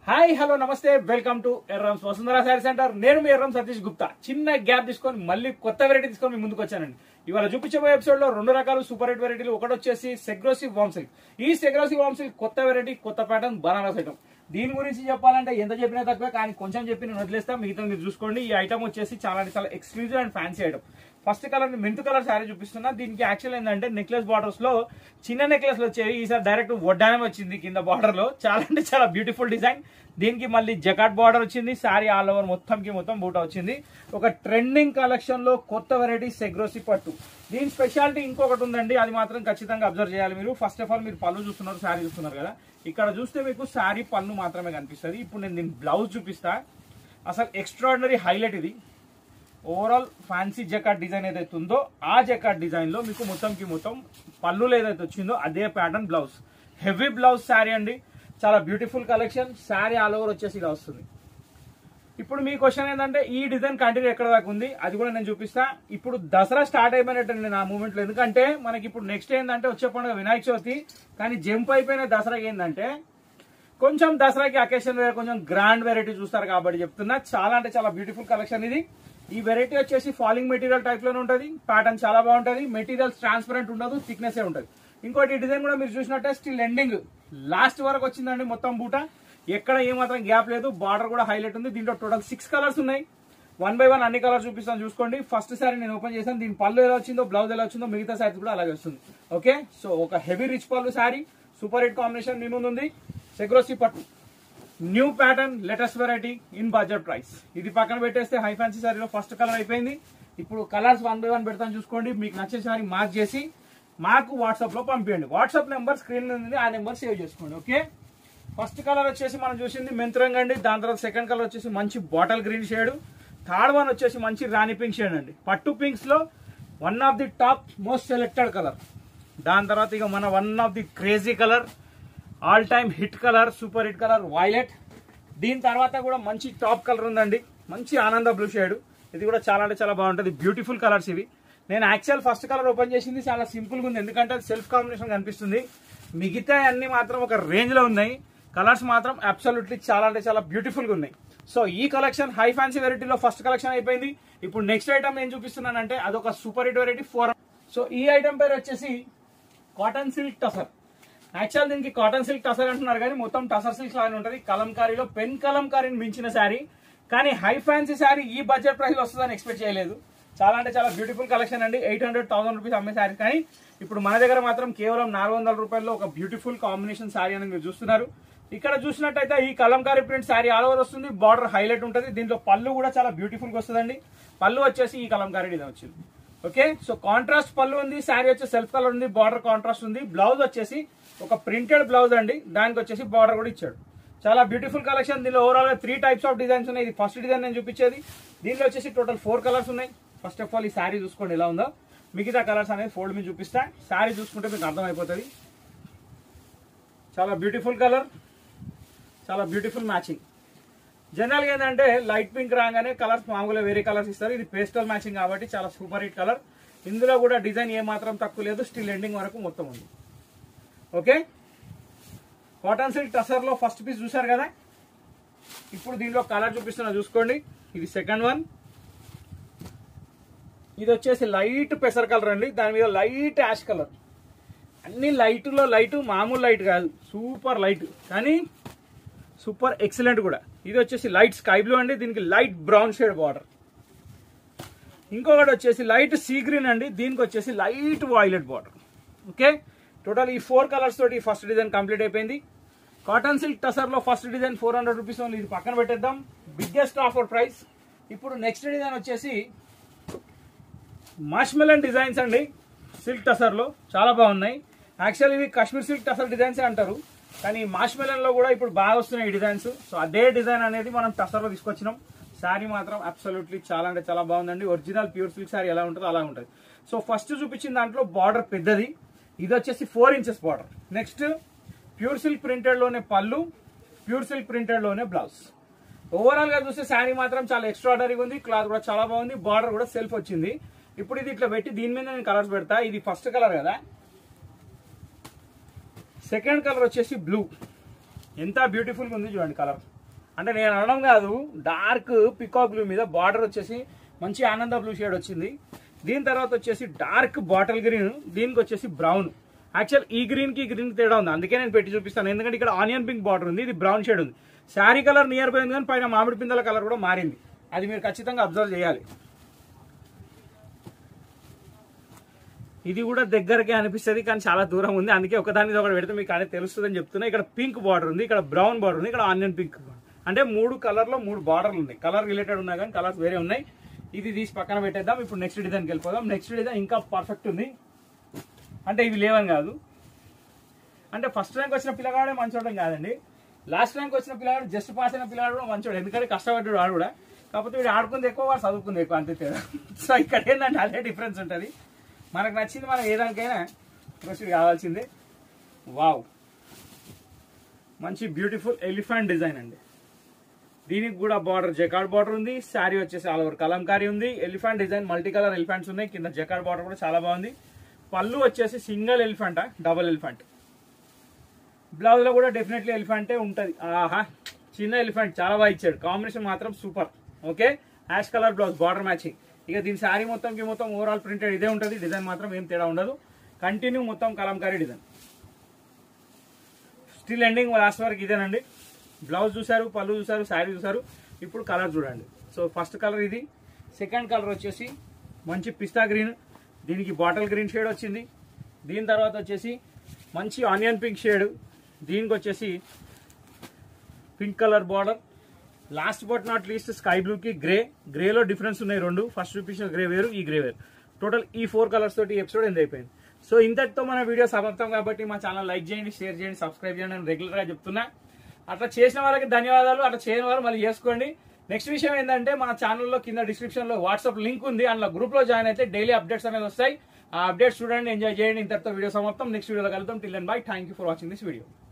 hi hello నమస్తే welcome to Erram's Vasundhara saree centre నేను మీ ఎర్రం సతీష్ గుప్తా చిన్న గ్యాప్ తీసుకొని మళ్ళీ కొత్త వెరైటీ తీసుకొని మీ ముందుకు వచ్చానండి ఇవాళ చూపించబోయే ఎపిసోడ్ లో రెండు రకాల సూపర్ హిట్ వెరైటీలు ఒకటి వచ్చేసి సెగ్రోసి వామ్ సిల్క్ ఈ సెగ్రోసి వామ్ సిల్క్ కొత్త వెరైటీ కొత్త ప్యాటర్న్ బనారస్ ఐటమ్ దీని గురించి చెప్పాలంటే ఎంత చెప్పినా తక్కువే కానీ కొంచెం చెప్పి నేను వదిలేస్తా మిగతా మీరు చూసుకోండి ఈ ఐటమ్ వచ్చేసి చాలా అంటే చాలా exclusive and fancy item first colour mint colour saree చూపిస్తున్నా దీనికి యాక్చువల్ ఏంటంటే నెక్లెస్ బార్డర్స్ లో చిన్న నెక్లెస్ వచ్చేవి ఈసారి డైరెక్ట్ వడ్డానం వచ్చింది కింద బార్డర్ లో చాలా అంటే చాలా బ్యూటిఫుల్ డిజైన్ దీనికి మళ్ళీ జకాట్ బార్డర్ వచ్చింది శారీ ఆల్ ఓవర్ మొత్తంకి మొత్తం బూట వచ్చింది ఒక ట్రెండింగ్ కలెక్షన్ లో కొత్త వెరైటీ సెగ్రోసి పట్టు దీని స్పెషాలిటీ ఇంకొకటి ఉందండి అది మాత్రం ఖచ్చితంగా అబ్జర్వ్ చేయాలి మీరు ఫస్ట్ ఆఫ్ ఆల్ మీరు పళ్ళు చూస్తున్నారు శారీ చూస్తున్నారు కదా ఇక్కడ చూస్తే మీకు శారీ పళ్ళు మాత్రమే కనిపిస్తుంది ఇప్పుడు నేను దీని బ్లౌజ్ చూపిస్తా అసలు ఎక్స్ట్రాడినరీ హైలైట్ ఇది ఓవరాల్ ఫ్యాన్సీ జకాట్ డిజైన్ ఏదైతే ఉందో ఆ జకాట్ డిజైన్ లో మీకు మొత్తంకి మొత్తం పళ్ళులో ఏదైతే వచ్చిందో అదే pattern blouse heavy blouse saree అండి చాలా beautiful collection saree all over వచ్చేసి ఇలా వస్తుంది ఇప్పుడు మీ క్వశ్చన్ ఏంటంటే ఈ డిజైన్ కంటిన్యూ ఎక్కడ దాకా ఉంది అది కూడా నేను చూపిస్తా ఇప్పుడు దసరా స్టార్ట్ అయిపోయినట్టు నా మూమెంట్ లో ఎందుకంటే మనకి ఇప్పుడు నెక్స్ట్ ఏంటంటే వచ్చే పండుగ వినాయక చవితి కానీ జంప్ అయిపోయిన దసరా ఏంటంటే కొంచెం దసరాకి అకేషన్ వేరే కొంచెం గ్రాండ్ వెరైటీ చూస్తారు కాబట్టి చెప్తున్నా చాలా అంటే చాలా బ్యూటిఫుల్ కలెక్షన్ ఇది ఈ వెరైటీ వచ్చేసి ఫాలింగ్ మెటీరియల్ టైప్ లోనే ఉంటుంది ప్యాటర్న్ చాలా బాగుంటుంది మెటీరియల్స్ ట్రాన్స్పరెంట్ ఉండదు థిక్నెస్ ఉంటుంది ఇంకోటి ఈ డిజైన్ కూడా మీరు చూసినట్టే స్టిల్ ఎండింగ్ లాస్ట్ వరకు వచ్చిందండి మొత్తం బూట ఎక్కడ ఏమాత్రం గ్యాప్ లేదు బార్డర్ కూడా హైలైట్ ఉంది దీంట్లో టోటల్ సిక్స్ కలర్స్ ఉన్నాయి వన్ బై వన్ అన్ని కలర్స్ చూపిస్తాను చూసుకోండి ఫస్ట్ సారీ నేను ఓపెన్ చేశాను దీని పళ్ళు ఎలా వచ్చిందో బ్లౌజ్ ఎలా వచ్చిందో మిగతా సారీస్ కూడా అలాగే వస్తుంది ఓకే సో ఒక హెవీ రిచ్ పళ్ళు సారీ సూపర్ హిట్ కాంబినేషన్ మీ ముందు ఉంది సెగ్రోసి పట్టు new pattern latest variety in budget price ఇది పక్కన పెట్టేస్తే హై ఫ్యాన్సీ సారీలో ఫస్ట్ కలర్ అయిపోయింది ఇప్పుడు కలర్స్ వన్ బై వన్ పెడతాను చూసుకోండి మీకు నచ్చే సారీ మార్క్ చేసి మాకు వాట్సాప్ లో పంపించండి వాట్సాప్ నెంబర్ స్క్రీన్ మీద ఉంది ఆ నెంబర్ సేవ్ చేసుకోండి ఓకే ఫస్ట్ కలర్ వచ్చేసి మనం చూసింది మెంతురంగ్ అండి దాని తర్వాత సెకండ్ కలర్ వచ్చేసి మంచి bottle green shade third one వచ్చేసి మంచి రాణి పింక్ షేడ్ అండి పట్టు పింక్స్ లో one of the top most selected colour దాని తర్వాత ఇక మన one of the crazy colour all time hit colour super hit colour violet దీని తర్వాత కూడా మంచి టాప్ కలర్ ఉందండి మంచి ఆనంద బ్లూ షేడ్ ఇది కూడా చాలా అంటే చాలా బాగుంటుంది బ్యూటిఫుల్ కలర్స్ ఇవి నేను యాక్చువల్ ఫస్ట్ కలర్ ఓపెన్ చేసింది చాలా సింపుల్ గా ఉంది ఎందుకంటే అది సెల్ఫ్ కాంబినేషన్ కనిపిస్తుంది మిగతా అన్ని మాత్రం ఒక రేంజ్ లో ఉన్నాయి కలర్స్ మాత్రం అబ్సల్యూట్లీ చాలా అంటే చాలా బ్యూటిఫుల్ గా ఉన్నాయి సో ఈ కలెక్షన్ హై ఫ్యాన్సీ వెరైటీలో ఫస్ట్ కలెక్షన్ అయిపోయింది ఇప్పుడు నెక్స్ట్ ఐటమ్ నేను చూపిస్తున్నానంటే అదొక super hit variety four so ఈ ఐటమ్ పేరు వచ్చేసి కాటన్ సిల్క్ టసర్ యాక్చువల్ దీనికి కాటన్ సిల్క్ టసర్ అంటున్నారు కానీ మొత్తం టసర్ సిల్క్ లానే ఉంటుంది కలంకారీలో పెన్ కలంకారీని మించిన శారీ కానీ హై ఫ్యాన్సీ శారీ ఈ బడ్జెట్ ప్రైస్ లో వస్తుందని ఎక్స్పెక్ట్ చేయలేదు చాలా అంటే చాలా బ్యూటిఫుల్ కలెక్షన్ అండి ఎయిట్ హండ్రెడ్ థౌసండ్ రూపీస్ అమ్మే శారీ కానీ ఇప్పుడు మన దగ్గర మాత్రం కేవలం నాలుగు వందల రూపాయల్లో ఒక బ్యూటిఫుల్ కాంబినేషన్ శారీ అనేది మీరు చూస్తున్నారు ఇక్కడ చూసినట్టయితే ఈ kalamkari print saree all over వస్తుంది బార్డర్ హైలైట్ ఉంటుంది దీంట్లో పళ్ళు కూడా చాలా బ్యూటిఫుల్ గా వస్తుందండి పళ్ళు వచ్చేసి ఈ కలంకారీ డిజైన్ వచ్చింది ఓకే సో కాంట్రాస్ట్ పళ్ళు ఉంది శారీ వచ్చి సెల్ఫ్ కలర్ ఉంది బార్డర్ కాంట్రాస్ట్ ఉంది బ్లౌజ్ వచ్చేసి ఒక ప్రింటెడ్ బ్లౌజ్ అండి దానికి వచ్చేసి బార్డర్ కూడా ఇచ్చాడు చాలా బ్యూటిఫుల్ కలెక్షన్ దీనిలో ఓవరాల్ గా త్రీ టైప్స్ ఆఫ్ డిజైన్స్ ఉన్నాయి ఇది ఫస్ట్ డిజైన్ నేను చూపించేది దీనిలో వచ్చేసి టోటల్ ఫోర్ కలర్స్ ఉన్నాయి ఫస్ట్ ఆఫ్ ఆల్ ఈ శారీ చూసుకోండి ఎలా ఉందో మిగతా కలర్స్ అనేది ఫోల్డ్ మీద చూపిస్తా శారీ చూసుకుంటే మీకు అర్థమైపోతుంది చాలా బ్యూటిఫుల్ కలర్ చాలా బ్యూటిఫుల్ మ్యాచింగ్ జనరల్గా ఏంటంటే లైట్ పింక్ రాగానే కలర్స్ మామూలుగా వేరే కలర్స్ ఇస్తారు ఇది పేస్టల్ మ్యాచింగ్ కాబట్టి చాలా సూపర్ హిట్ కలర్ ఇందులో కూడా డిజైన్ ఏ మాత్రం తక్కువ లేదు స్టిల్ ఎండింగ్ వరకు మొత్తం ఉంది ఓకే కాటన్ సిల్క్ టసర్ లో ఫస్ట్ పీస్ చూసారు కదా ఇప్పుడు దీనిలో కలర్ చూపిస్తున్నా చూసుకోండి ఇది సెకండ్ వన్ ఇది వచ్చేసి లైట్ పెసర్ కలర్ అండి దాని మీద లైట్ యాష్ కలర్ అన్ని లైట్లో లైట్ మామూలు లైట్ కాదు సూపర్ లైట్ కానీ సూపర్ ఎక్సలెంట్ కూడా ఇది వచ్చేసి లైట్ స్కై బ్లూ అండి దీనికి లైట్ బ్రౌన్ షేడ్ బార్డర్ ఇంకొకటి వచ్చేసి లైట్ సీ గ్రీన్ అండి దీనికి వచ్చేసి light violet border okay total ఈ ఫోర్ కలర్స్ తోటి ఫస్ట్ డిజైన్ కంప్లీట్ అయిపోయింది కాటన్ సిల్క్ టసర్ లో first design four hundred rupees only ఇది పక్కన పెట్టేద్దాం బిగ్గెస్ట్ ఆఫర్ ప్రైస్ ఇప్పుడు నెక్స్ట్ డిజైన్ వచ్చేసి మాష్మెలన్ డిజైన్స్ అండి సిల్క్ టసర్ లో చాలా బాగున్నాయి యాక్చువల్ ఇవి కాశ్మీర్ సిల్క్ టసర్ డిజైన్స్ అంటారు కానీ మాష్మెలన్ లో కూడా ఇప్పుడు బాగా వస్తున్నాయి ఈ డిజైన్స్ సో అదే డిజైన్ అనేది మనం టసర్ లో తీసుకొచ్చినాం శారీ మాత్రం అబ్సల్యూట్లీ చాలా అంటే చాలా బాగుందండి ఒరిజినల్ ప్యూర్ సిల్క్ శారీ ఎలా ఉంటుందో అలా ఉంటుంది సో ఫస్ట్ చూపించిన దాంట్లో బార్డర్ పెద్దది ఇది వచ్చేసి four inches border next pure silk printed లోనే పళ్ళు ప్యూర్ సిల్క్ ప్రింటెడ్ లోనే బ్లౌజ్ ఓవరాల్ గా చూస్తే శారీ మాత్రం చాలా ఎక్స్ట్రాడనరీగా ఉంది క్లాత్ కూడా చాలా బాగుంది బార్డర్ కూడా సెల్ఫ్ వచ్చింది ఇప్పుడు ఇది ఇట్లా పెట్టి దీని మీద నేను కలర్స్ పెడతా ఇది ఫస్ట్ కలర్ కదా సెకండ్ కలర్ వచ్చేసి బ్లూ ఎంత బ్యూటిఫుల్ గా ఉంది చూడండి కలర్ అంటే నేను అనడం కాదు డార్క్ పికాక్ బ్లూ మీద బార్డర్ వచ్చేసి మంచి ఆనంద బ్లూ షేడ్ వచ్చింది దీని తర్వాత వచ్చేసి డార్క్ బాటిల్ గ్రీన్ దీనికి వచ్చేసి బ్రౌన్ యాక్చువల్ ఈ గ్రీన్ కి గ్రీన్ తేడా ఉంది అందుకే నేను పెట్టి చూపిస్తాను ఎందుకంటే ఇక్కడ ఆనియన్ పింక్ బార్డర్ ఉంది ఇది బ్రౌన్ షేడ్ ఉంది శారీ కలర్ నియర్ బై ఉంది కానీ పైన మామిడి పిందల కలర్ కూడా మారింది అది మీరు ఖచ్చితంగా అబ్జర్వ్ చేయాలి ఇది కూడా దగ్గరకే అనిపిస్తుంది కానీ చాలా దూరం ఉంది అందుకే ఒకదాని ఒకటి పెడితే మీకు అనేది తెలుస్తుందని చెప్తున్నా ఇక్కడ పింక్ బార్డర్ ఉంది ఇక్కడ బ్రౌన్ బార్డర్ ఉంది ఇక్కడ ఆనియన్ పింక్ అంటే మూడు కలర్ లో మూడు బార్డర్లు ఉన్నాయి కలర్ రిలేటెడ్ ఉన్నాయి కానీ కలర్స్ వేరే ఉన్నాయి ఇది తీసి పక్కన పెట్టేద్దాం ఇప్పుడు నెక్స్ట్ డిజైన్కి వెళ్ళిపోదాం నెక్స్ట్ డిజైన్ ఇంకా పర్ఫెక్ట్ ఉంది అంటే ఇవి లేవని కాదు అంటే ఫస్ట్ ర్యాంక్ వచ్చిన పిల్లగాడే మంచోడం కాదండి లాస్ట్ ర్యాంక్ వచ్చిన పిల్లగాడు జస్ట్ పాస్ అయిన పిల్లగాడు కూడా మంచోడు ఎందుకంటే కష్టపడ్డాడు వాడు కూడా కాకపోతే వీడు ఆడుకుంది ఎక్కువ వాడు చదువుకుంది ఎక్కువ అంతే తేడా సో ఇక్కడ ఏంటంటే అదే డిఫరెన్స్ ఉంటుంది మనకు నచ్చింది మనం ఏ దానికైనా ప్రొసీడ్ కావాల్సిందే వావ్ మంచి బ్యూటిఫుల్ ఎలిఫెంట్ డిజైన్ అండి దీనికి కూడా బార్డర్ జకార్డ్ బార్డర్ ఉంది శారీ వచ్చేసి ఆల్ ఓవర్ కలంకారీ ఉంది elephant design multi colour elephants ఉన్నాయి కింద జకార్డ్ బార్డర్ కూడా చాలా బాగుంది పళ్ళు వచ్చేసి single elephant double elephant blouse లో కూడా డెఫినెట్లీ ఎలిఫెంటే ఉంటది ఆహా చిన్న ఎలిఫెంట్ చాలా బాగా ఇచ్చాడు కాంబినేషన్ మాత్రం super okay ash colour blouse border matching ఇక దీని శారీ మొత్తంకి మొత్తం ఓవరాల్ ప్రింటెడ్ ఇదే ఉంటుంది డిజైన్ మాత్రం ఏం తేడా ఉండదు కంటిన్యూ మొత్తం kalamkari design still ending last వరకు ఇదేనండి బ్లౌజ్ చూసారు పళ్ళు చూసారు శారీ చూసారు ఇప్పుడు కలర్ చూడండి సో ఫస్ట్ కలర్ ఇది సెకండ్ కలర్ వచ్చేసి మంచి పిస్తా గ్రీన్ దీనికి బాటిల్ గ్రీన్ షేడ్ వచ్చింది దీని తర్వాత వచ్చేసి మంచి ఆనియన్ పింక్ షేడ్ దీనికి వచ్చేసి pink colour border last but not least sky blue కి గ్రే గ్రేలో డిఫరెన్స్ ఉన్నాయి రెండు ఫస్ట్ చూపించిన గ్రే వేరు ఈ గ్రే వేరు టోటల్ ఈ ఫోర్ కలర్స్ తోటి ఎపిసోడ్ ఎండ్ అయిపోయింది సో ఇంతటితో మన వీడియో సమాప్తం కాబట్టి మా ఛానల్ లైక్ చేయండి షేర్ చేయండి సబ్స్క్రైబ్ చేయండి అని రెగ్యులర్ గా చెప్తున్నా అట్లా చేసిన వాళ్ళకి ధన్యవాదాలు అట్లా చేయని వారు మళ్ళీ చేసుకోండి నెక్స్ట్ విషయం ఏంటంటే మన ఛానల్లో కింద డిస్క్రిప్షన్ లో వాట్సాప్ లింక్ ఉంది అందులో గ్రూప్ లో జాయిన్ అయితే డైలీ అప్డేట్స్ అనేది వస్తాయి ఆ అప్డేట్స్ చూడండి ఎంజాయ్ చేయండి ఇంతటితో వీడియో సమాప్తం నెక్స్ట్ వీడియోలో కలుద్దాం till and bye thank you for watching this video